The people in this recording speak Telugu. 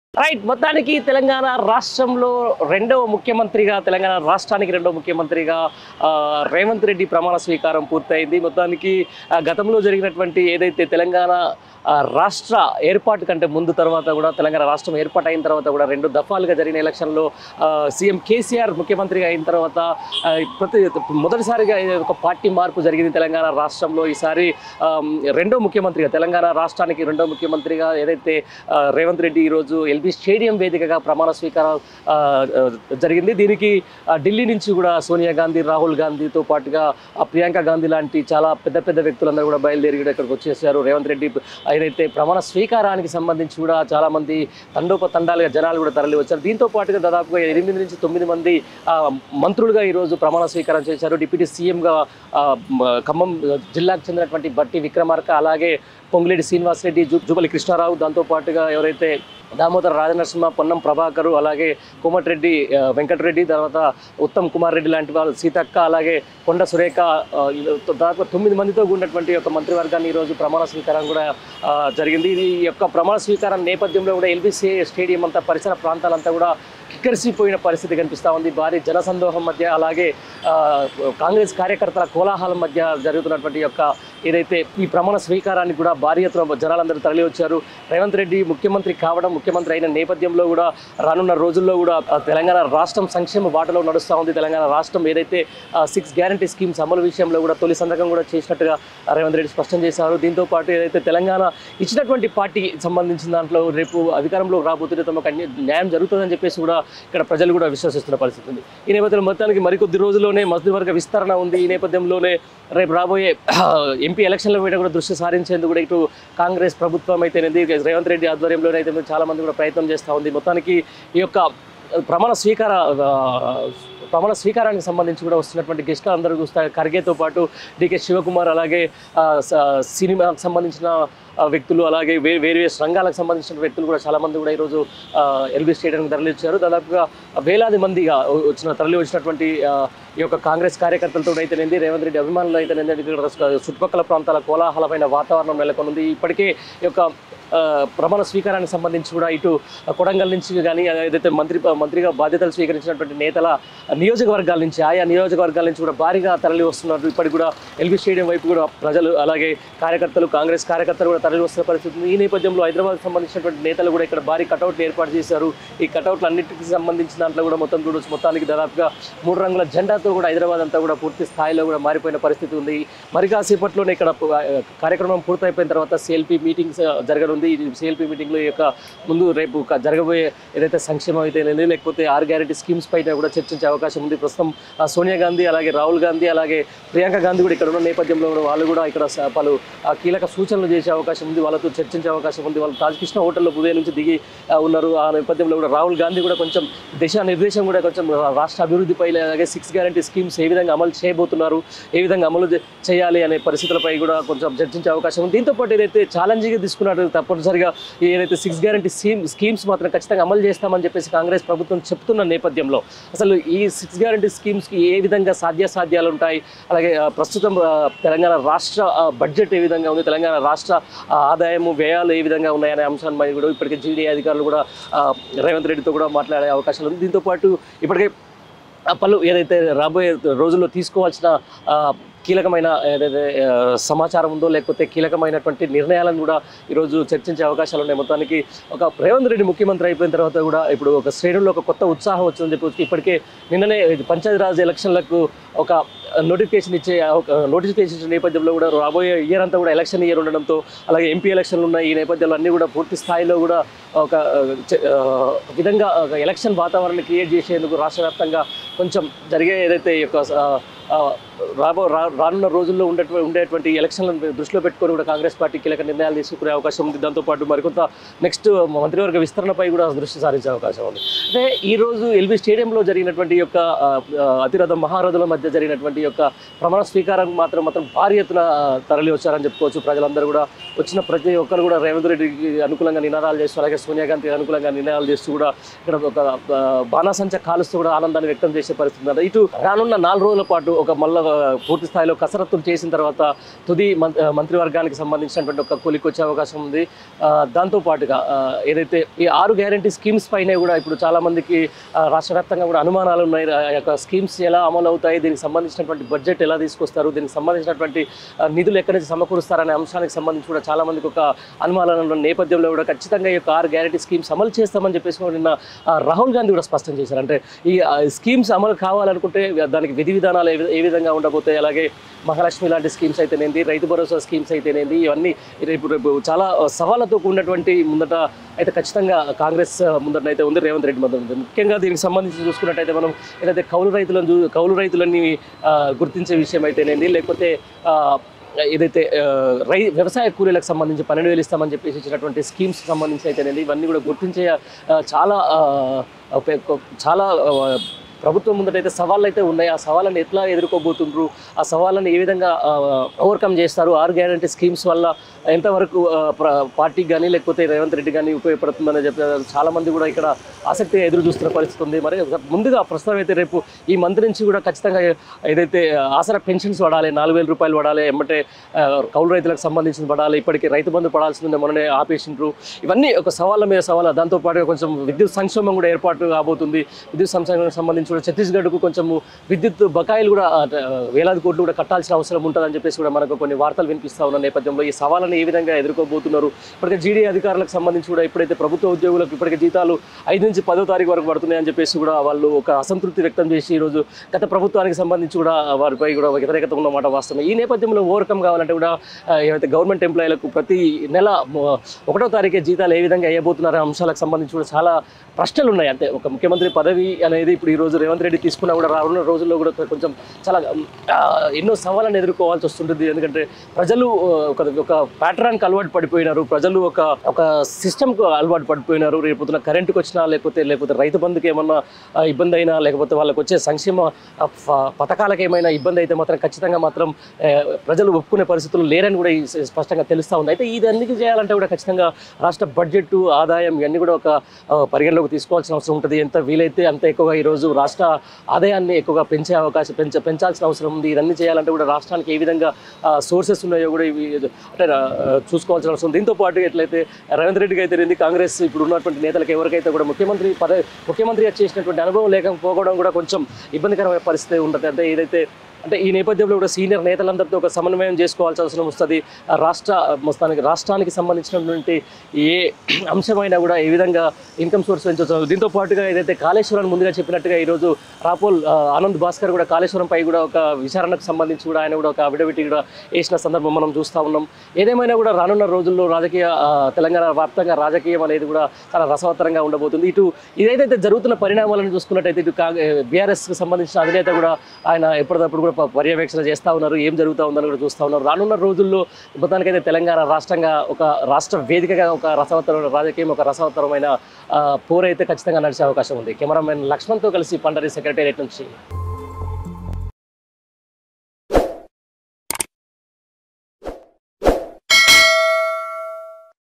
రైట్ మొత్తానికి తెలంగాణ రాష్ట్రంలో రెండవ ముఖ్యమంత్రిగా తెలంగాణ రాష్ట్రానికి రెండవ ముఖ్యమంత్రిగా ఆ, రేవంత్ రెడ్డి ప్రమాణ స్వీకారం పూర్తయింది మొత్తానికి ఆ, గతంలో జరిగినటువంటి ఏదైతే తెలంగాణ ఆ, రాష్ట్ర ఏర్పాటు కంటే ముందు తర్వాత కూడా తెలంగాణ రాష్ట్రం ఏర్పాటు అయిన తర్వాత కూడా రెండు దఫాలుగా జరిగిన ఎలక్షన్లో ఆ, సీఎం కేసీఆర్ ముఖ్యమంత్రిగా అయిన తర్వాత ఆ, ప్రతి మొదటిసారిగా ఇది ఒక పార్టీ మార్పు జరిగింది తెలంగాణ రాష్ట్రంలో ఈసారి ఆ, రెండో ముఖ్యమంత్రిగా తెలంగాణ రాష్ట్రానికి రెండో ముఖ్యమంత్రిగా ఏదైతే ఆ, రేవంత్ రెడ్డి ఈరోజు ఎల్బీ స్టేడియం వేదికగా ప్రమాణ స్వీకారం ఆ, ఆ, జరిగింది దీనికి ఆ, ఢిల్లీ నుంచి కూడా సోనియా గాంధీ రాహుల్ గాంధీతో పాటుగా ఆ, ప్రియాంక గాంధీ లాంటి చాలా పెద్ద పెద్ద వ్యక్తులందరూ కూడా బయలుదేరి కూడా ఇక్కడికి వచ్చేసారు రేవంత్ రెడ్డి ఏదైతే ప్రమాణ స్వీకారానికి సంబంధించి కూడా చాలా మంది తండోపతండాలుగా జనాలు కూడా తరలి వచ్చారు దీంతో పాటుగా దాదాపుగా ఎనిమిది నుంచి తొమ్మిది మంది ఆ, మంత్రులుగా ఈరోజు ప్రమాణ స్వీకారం చేశారు డిప్యూటీ సీఎంగా ఆ, మ- ఖమ్మం జిల్లాకు చెందినటువంటి బట్టి విక్రమార్క అలాగే పొంగులేటి శ్రీనివాసరెడ్డి జు జుబలి కృష్ణారావు దాంతో పాటుగా ఎవరైతే దామోదర రాజనరసింహ పొన్నం ప్రభాకరు అలాగే కోమటిరెడ్డి ఆ, వెంకటరెడ్డి తర్వాత ఉత్తమ్ కుమార్ రెడ్డి లాంటి వాళ్ళు సీతక్క అలాగే కొండ సురేఖ ఆ, ఇలా దాదాపు తొమ్మిది మందితో కూడినటువంటి ఒక మంత్రివర్గాన్ని ఈరోజు ప్రమాణ స్వీకారం కూడా ఆ, జరిగింది ఇది ఈ యొక్క ప్రమాణ స్వీకారం నేపథ్యంలో కూడా ఎల్బీసీ స్టేడియం అంతా పరిసర ప్రాంతాలంతా కూడా కిక్కరిసిపోయిన పరిస్థితి కనిపిస్తూ ఉంది భారీ జనసందోహం మధ్య అలాగే ఆ, కాంగ్రెస్ కార్యకర్తల కోలాహలం మధ్య జరుగుతున్నటువంటి యొక్క ఏదైతే ఈ ప్రమాణ స్వీకారానికి కూడా భారీ ఎత్తున జనాలందరూ తరలి వచ్చారు రేవంత్ రెడ్డి ముఖ్యమంత్రి కావడం ముఖ్యమంత్రి అయిన నేపథ్యంలో కూడా రానున్న రోజుల్లో కూడా ఆ, తెలంగాణ రాష్ట్రం సంక్షేమ బాటలో నడుస్తూ ఉంది తెలంగాణ రాష్ట్రం ఏదైతే సిక్స్ గ్యారంటీ స్కీమ్స్ అమలు విషయంలో కూడా తొలి సంతకం కూడా చేసినట్టుగా రేవంత్ రెడ్డి స్పష్టం చేశారు దీంతో పాటు ఏదైతే తెలంగాణ ఇచ్చినటువంటి పార్టీకి సంబంధించిన దాంట్లో రేపు అధికారంలోకి రాబోతుంటే తమకు అన్ని న్యాయం జరుగుతుందని చెప్పేసి కూడా ఇక్కడ ప్రజలు కూడా విశ్వసిస్తున్న పరిస్థితి ఉంది ఈ నేపథ్యంలో మొత్తానికి మరికొద్ది రోజుల్లోనే మంత్రివర్గ విస్తరణ ఉంది ఈ నేపథ్యంలోనే రేపు రాబోయే ఎంపీ ఎలక్షన్ల మీద కూడా దృష్టి సారించేందుకు కూడా ఇటు కాంగ్రెస్ ప్రభుత్వం అయితేనేది రేవంత్ రెడ్డి ఆధ్వర్యంలోనే అయితే చాలా మంది కూడా ప్రయత్నం చేస్తూ ఉంది మొత్తానికి ఈ యొక్క ప్రమాణ స్వీకార ఆ, ప్రమాణ స్వీకారానికి సంబంధించి కూడా వస్తున్నటువంటి గెస్టులు అందరూ చూస్తారు ఖర్గేతో పాటు డికే శివకుమార్ అలాగే ఆ, స- సినిమాకు సంబంధించిన ఆ, వ్యక్తులు అలాగే వే వేరే రంగాలకు సంబంధించిన వ్యక్తులు కూడా చాలా మంది కూడా ఈరోజు ఎల్బీ స్టేడియంకి తరలి వచ్చారు దాదాపుగా వేలాది మందిగా వచ్చిన తరలి వచ్చినటువంటి ఆ, ఈ యొక్క కాంగ్రెస్ కార్యకర్తలతో అయితేనేది రేవంత్ రెడ్డి అభిమానులు అయితేనేది ఇక్కడ చుట్టుపక్కల ప్రాంతాల కోలాహలమైన వాతావరణం నెలకొంది ఇప్పటికే ఈ యొక్క ఆ, ప్రమాణ స్వీకారానికి సంబంధించి కూడా ఇటు కొడంగల్ నుంచి కానీ ఏదైతే మంత్రి మంత్రిగా బాధ్యతలు స్వీకరించినటువంటి నేతల నియోజకవర్గాల నుంచి ఆయా నియోజకవర్గాల నుంచి కూడా భారీగా తరలి వస్తున్నారు ఇప్పటికి కూడా ఎల్బీ స్టేడియం వైపు కూడా ప్రజలు అలాగే కార్యకర్తలు కాంగ్రెస్ కార్యకర్తలు కూడా తరలి వస్తున్న పరిస్థితి ఉంది ఈ నేపథ్యంలో హైదరాబాద్ సంబంధించినటువంటి నేతలు కూడా ఇక్కడ భారీ కటౌట్లు ఏర్పాటు చేశారు ఈ కటౌట్లు అన్నిటికీ సంబంధించిన దాంట్లో కూడా మొత్తం చూడొచ్చు మొత్తానికి దాదాపుగా మూడు రంగుల జెండాతో కూడా హైదరాబాద్ అంతా కూడా పూర్తి స్థాయిలో కూడా మారిపోయిన పరిస్థితి ఉంది మరి కాసేపట్లోనే ఇక్కడ ఆ, కార్యక్రమం పూర్తయిపోయిన తర్వాత సిఎల్పి మీటింగ్స్ జరగనుంది ఈ సిఎల్పి మీటింగ్లో ఈ యొక్క ముందు రేపు క- జరగబోయే ఏదైతే సంక్షేమం అయితే లేకపోతే ఆర్ గ్యారెంటీ స్కీమ్స్ పైన కూడా చర్చించే అవకాశం ఉంది ప్రస్తుతం ఆ, సోనియా గాంధీ అలాగే రాహుల్ గాంధీ అలాగే ప్రియాంక గాంధీ కూడా ఇక్కడ ఉన్న నేపథ్యంలో కూడా వాళ్ళు కూడా ఇక్కడ స- పలు ఆ, కీలక సూచనలు చేసే అవకాశం ఉంది వాళ్ళతో చర్చించే అవకాశం ఉంది వాళ్ళు తాజకృష్ణ హోటల్లో ఉదయం నుంచి దిగి ఆ, ఉన్నారు ఆ నేపథ్యంలో కూడా రాహుల్ గాంధీ కూడా కొంచెం దిశానిర్దేశం కూడా కొంచెం రా- రాష్ట్ర అభివృద్ధిపై అలాగే సిక్స్ గ్యారంటీ స్కీమ్స్ ఏ విధంగా అమలు చేయబోతున్నారు ఏ విధంగా అమలు చే- చేయాలి అనే పరిస్థితులపై కూడా కొంచెం చర్చించే అవకాశం ఉంది దీంతో పాటు ఏదైతే ఛాలెంజ్గా తీసుకున్నారో తప్పనిసరిగా ఈ ఏదైతే సిక్స్ గ్యారంటీ స్కీమ్ స్కీమ్స్ మాత్రం ఖచ్చితంగా అమలు చేస్తామని చెప్పేసి కాంగ్రెస్ ప్రభుత్వం చెప్తున్న నేపథ్యంలో అసలు ఈ సిక్స్ గ్యారంటీ స్కీమ్స్కి ఏ విధంగా సాధ్యాసాధ్యాలు ఉంటాయి అలాగే ఆ, ప్రస్తుతం ఆ, తెలంగాణ రాష్ట్ర ఆ, బడ్జెట్ ఏ విధంగా ఉంది తెలంగాణ రాష్ట్ర ఆ, ఆదాయము వ్యయాలు ఏ విధంగా ఉన్నాయనే అంశాన్ని కూడా ఇప్పటికే జీడీ అధికారులు కూడా ఆ, రేవంత్ రెడ్డితో కూడా మాట్లాడే అవకాశాలు ఉంది దీంతో పాటు ఇప్పటికే ఆ పలు ఏదైతే రాబోయే రోజుల్లో తీసుకోవాల్సిన ఆ, కీలకమైన ఏదైతే ఆ, సమాచారం ఉందో లేకపోతే కీలకమైనటువంటి నిర్ణయాలను కూడా ఈరోజు చర్చించే అవకాశాలు ఉన్నాయి మొత్తానికి ఒక రేవంత్ రెడ్డి ముఖ్యమంత్రి అయిపోయిన తర్వాత కూడా ఇప్పుడు ఒక శ్రేణుల్లో ఒక కొత్త ఉత్సాహం వచ్చిందని చెప్పి ఇప్పటికే నిన్ననే పంచాయతీరాజ్ ఎలక్షన్లకు ఒక నోటిఫికేషన్ ఇచ్చే ఒక నోటిఫికేషన్ ఇచ్చే నేపథ్యంలో కూడా రాబోయే ఇయర్ అంతా కూడా ఎలక్షన్ ఇయర్ ఉండడంతో అలాగే ఎంపీ ఎలక్షన్లు ఉన్నాయి ఈ నేపథ్యంలో అన్నీ కూడా పూర్తి స్థాయిలో కూడా ఒక ఆ, చ- ఆ, విధంగా ఒక ఎలక్షన్ వాతావరణాన్ని క్రియేట్ చేసేందుకు రాష్ట్ర వ్యాప్తంగా కొంచెం జరిగే ఏదైతే ఈ యొక్క ఆ, ఆ, రాబో రా రానున్న రోజుల్లో ఉండేటువంటి ఉండేటువంటి ఎలక్షన్లను దృష్టిలో పెట్టుకొని కూడా కాంగ్రెస్ పార్టీ కీలక నిర్ణయాలు తీసుకునే అవకాశం ఉంది దాంతోపాటు మరికొంత నెక్స్ట్ మంత్రివర్గ విస్తరణపై కూడా దృష్టి సారించే అవకాశం ఉంది అంటే ఈ రోజు ఎల్బీ స్టేడియంలో జరిగినటువంటి ఈ యొక్క ఆ, ఆ, అతిరథ మహారథుల మధ్య జరిగినటువంటి ఈ యొక్క ప్రమాణ స్వీకారం మాత్రం మాత్రం భారీ ఎత్తున ఆ, తరలి వచ్చారని చెప్పుకోవచ్చు ప్రజలందరూ కూడా వచ్చిన ప్రతి ఒక్కరు కూడా రేవంత్ రెడ్డికి అనుకూలంగా నినాదాలు చేస్తూ అలాగే సోనియా గాంధీకి అనుకూలంగా నినాదాలు చేస్తూ కూడా ఇక్కడ ఒక ఆ, బాణాసంచ కాలుస్తూ కూడా ఆనందాన్ని వ్యక్తం చేసే పరిస్థితి ఉంది ఇటు రానున్న నాలుగు రోజుల పాటు ఒక మళ్ళా పూర్తి స్థాయిలో కసరత్తులు చేసిన తర్వాత తుది మం- ఆ, మంత్రివర్గానికి సంబంధించినటువంటి ఒక కొలికి వచ్చే అవకాశం ఉంది ఆ, దాంతో పాటుగా ఆ, ఏదైతే ఈ ఆరు గ్యారంటీ స్కీమ్స్ పైనే కూడా ఇప్పుడు చాలా మందికి ఆ, రాష్ట్ర వ్యాప్తంగా కూడా అనుమానాలు ఉన్నాయి ఆ యొక్క స్కీమ్స్ ఎలా అమలు అవుతాయి దీనికి సంబంధించినటువంటి బడ్జెట్ ఎలా తీసుకొస్తారు దీనికి సంబంధించినటువంటి ఆ, నిధులు ఎక్కడి నుంచి సమకూరుస్తారనే అంశానికి సంబంధించి కూడా చాలా మందికి ఒక అనుమానాలు ఉన్న నేపథ్యంలో కూడా ఖచ్చితంగా ఈ యొక్క ఆరు గ్యారంటీ స్కీమ్స్ అమలు చేస్తామని చెప్పేసి కూడా నిన్న ఆ, రాహుల్ గాంధీ కూడా స్పష్టం చేశారు అంటే ఈ ఆ, స్కీమ్స్ అమలు కావాలనుకుంటే దానికి విధి విధానాలు ఏ వి- ఏ విధంగా ఉండబోతాయి అలాగే మహాలక్ష్మి లాంటి స్కీమ్స్ అయితేనేంది రైతు భరోసా స్కీమ్స్ అయితేనేంది ఇవన్నీ రేపు రేపు చాలా సవాళ్ళతో కూడినటువంటి ముందట అయితే ఖచ్చితంగా కాంగ్రెస్ ముందట అయితే ఉంది రేవంత్ రెడ్డి ముందట ఉంది ముఖ్యంగా దీనికి సంబంధించి చూసుకున్నట్టయితే మనం ఏదైతే కౌలు రైతులను చూ- కౌలు రైతులని ఆ, గుర్తించే విషయం అయితేనేంది లేకపోతే ఆ, ఏదైతే ఆ, రై వ్యవసాయ కూలీలకు సంబంధించి పన్నెండు వేలు ఇస్తామని చెప్పేసి ఇచ్చినటువంటి స్కీమ్స్ సంబంధించి అయితేనేది ఇవన్నీ కూడా గుర్తించే ఆ, చాలా ఆ, ఒక- చాలా ఆ, ప్రభుత్వం ముందటైతే సవాళ్ళు అయితే ఉన్నాయి ఆ సవాళ్ళని ఎట్లా ఎదుర్కోబోతుండ్రు ఆ సవాళ్ళని ఏ విధంగా ఓవర్కమ్ చేస్తారు ఆరు గ్యారంటీ స్కీమ్స్ వల్ల ఎంతవరకు ఆ, ప్ర- పార్టీకి కానీ లేకపోతే రేవంత్ రెడ్డి కానీ ఉపయోగపడుతుందని చెప్పి చాలా మంది కూడా ఇక్కడ ఆసక్తిగా ఎదురు చూస్తున్న పరిస్థితి ఉంది మరి ముందుగా ప్రస్తుతం అయితే రేపు ఈ మంత్ నుంచి కూడా ఖచ్చితంగా ఏదైతే ఆసరా పెన్షన్స్ పడాలి నాలుగు వేల రూపాయలు పడాలి ఎమ్మటే ఆ, కౌలు రైతులకు సంబంధించిన పడాలి ఇప్పటికీ రైతు బంధు పడాల్సింది మొన్ననే ఆపేసిండ్రు ఇవన్నీ ఒక సవాళ్ళ మీద సవాళ్ళ దాంతోపాటు కొంచెం విద్యుత్ సంక్షేమం కూడా ఏర్పాటు కాబోతుంది విద్యుత్ సంక్షేమం సంబంధించి కూడా ఛత్తీస్గఢ్కు కొంచెం విద్యుత్ బకాయిలు కూడా ఆ, వేలాది కోట్లు కూడా కట్టాల్సిన అవసరం ఉంటుందని చెప్పేసి కూడా మనకు కొన్ని వార్తలు వినిపిస్తా ఉన్న నేపథ్యంలో ఈ సవాళ్ళని ఏ విధంగా ఎదుర్కోబోతున్నారు ఇప్పటికే జీడీ అధికారులకు సంబంధించి కూడా ఇప్పుడైతే ప్రభుత్వ ఉద్యోగులకు ఇప్పటికే జీతాలు ఐదు నుంచి పదో తారీఖు వరకు పడుతున్నాయని చెప్పేసి కూడా వాళ్ళు ఒక అసంతృప్తి వ్యక్తం చేసి ఈరోజు గత ప్రభుత్వానికి సంబంధించి కూడా వారిపై కూడా వ్యతిరేకత ఉన్నమాట వాస్తవం ఈ నేపథ్యంలో ఓవర్కమ్ కావాలంటే కూడా ఆ, ఏవైతే గవర్నమెంట్ ఎంప్లాయీలకు ప్రతి నెల మొ- ఒకటో తారీఖే జీతాలు ఏ విధంగా వేయబోతున్నారో అంశాలకు సంబంధించి కూడా చాలా ప్రశ్నలు ఉన్నాయి అంతే ఒక ముఖ్యమంత్రి పదవి అనేది ఇప్పుడు ఈ రోజు రేవంత్ రెడ్డి తీసుకున్నా కూడా రానున్న రోజుల్లో కూడా కొంచెం చాలా ఆ, ఎన్నో సవాళ్ళను ఎదుర్కోవాల్సి వస్తుంటుంది ఎందుకంటే ప్రజలు ఆ, ఒక ఒక ప్యాటర్న్కి అలవాటు పడిపోయినారు ప్రజలు ఒక ఒక సిస్టమ్కు అలవాటు పడిపోయినారు రేపు పొద్దున కరెంటుకి వచ్చినా లేకపోతే లేకపోతే రైతు బంధుకి ఏమన్నా ఆ, ఇబ్బంది అయినా లేకపోతే వాళ్ళకి వచ్చే సంక్షేమ ఆ, ఫ- పథకాలకు ఏమైనా ఇబ్బంది అయితే మాత్రం ఖచ్చితంగా మాత్రం ఆ, ప్రజలు ఒప్పుకునే పరిస్థితులు లేరని కూడా ఈ స- స్పష్టంగా తెలుస్తూ ఉంది అయితే ఇది అన్ని చేయాలంటే కూడా ఖచ్చితంగా రాష్ట్ర బడ్జెట్ ఆదాయం ఇవన్నీ కూడా ఒక ఆ, పరిగణలోకి తీసుకోవాల్సిన అవసరం ఉంటుంది ఎంత వీలైతే అంత ఎక్కువగా ఈరోజు రాష్ట్ర ఆదాయాన్ని ఎక్కువగా పెంచే అవకాశం పెంచ పెంచాల్సిన అవసరం ఉంది ఇవన్నీ చేయాలంటే కూడా రాష్ట్రానికి ఏ విధంగా సోర్సెస్ ఉన్నాయో కూడా ఇవి అంటే ఆ, చూసుకోవాల్సిన అవసరం ఉంది. దీంతో పాటు ఎట్లయితే రేవంత్ రెడ్డికి అయితే ఏంది, కాంగ్రెస్ ఇప్పుడు ఉన్నటువంటి నేతలకు ఎవరికైతే కూడా ముఖ్యమంత్రి పద ముఖ్యమంత్రిగా చేసినటువంటి అనుభవం లేకపోవడం కూడా కొంచెం ఇబ్బందికరమైన పరిస్థితి ఉంటుంది అంటే ఏదైతే అంటే ఈ నేపథ్యంలో కూడా సీనియర్ నేతలందరితో ఒక సమన్వయం చేసుకోవాల్సిన అవసరం వస్తుంది ఆ రాష్ట్ర మొత్తానికి రాష్ట్రానికి సంబంధించినటువంటి ఏ అంశమైనా కూడా ఏ విధంగా ఇన్కమ్ సోర్స్ పెంచవచ్చు దీంతో పాటుగా ఏదైతే కాళేశ్వరం ముందుగా చెప్పినట్టుగా ఈరోజు రాపోల్ ఆ, ఆనంద్ భాస్కర్ కూడా కాళేశ్వరం పై కూడా ఒక విచారణకు సంబంధించి కూడా ఆయన కూడా ఒక అఫిడవిట్ కూడా వేసిన సందర్భం మనం చూస్తూ ఉన్నాం ఏదేమైనా కూడా రానున్న రోజుల్లో రాజకీయ ఆ, తెలంగాణ వ్యాప్తంగా రాజకీయం అనేది కూడా చాలా రసవత్తరంగా ఉండబోతుంది ఇటు ఇదైతే జరుగుతున్న పరిణామాలను చూసుకున్నట్టయితే ఇటు బీఆర్ఎస్కి సంబంధించిన అధినేత కూడా ఆయన ఎప్పటికప్పుడు కూడా ప- పర్యవేక్షణ చేస్తూ ఉన్నారు ఏం జరుగుతూ ఉందని కూడా చూస్తూ ఉన్నారు రానున్న రోజుల్లో మొత్తానికైతే తెలంగాణ రాష్ట్రంగా ఒక రాష్ట్ర వేదికగా ఒక రసవత్తరమైన రాజకీయం ఒక రసవత్తరమైన ఆ, పోరైతే ఖచ్చితంగా నడిచే అవకాశం ఉంది కెమెరామెన్ లక్ష్మణ్తో కలిసి పండరి సెక్రటేరియట్ నుంచి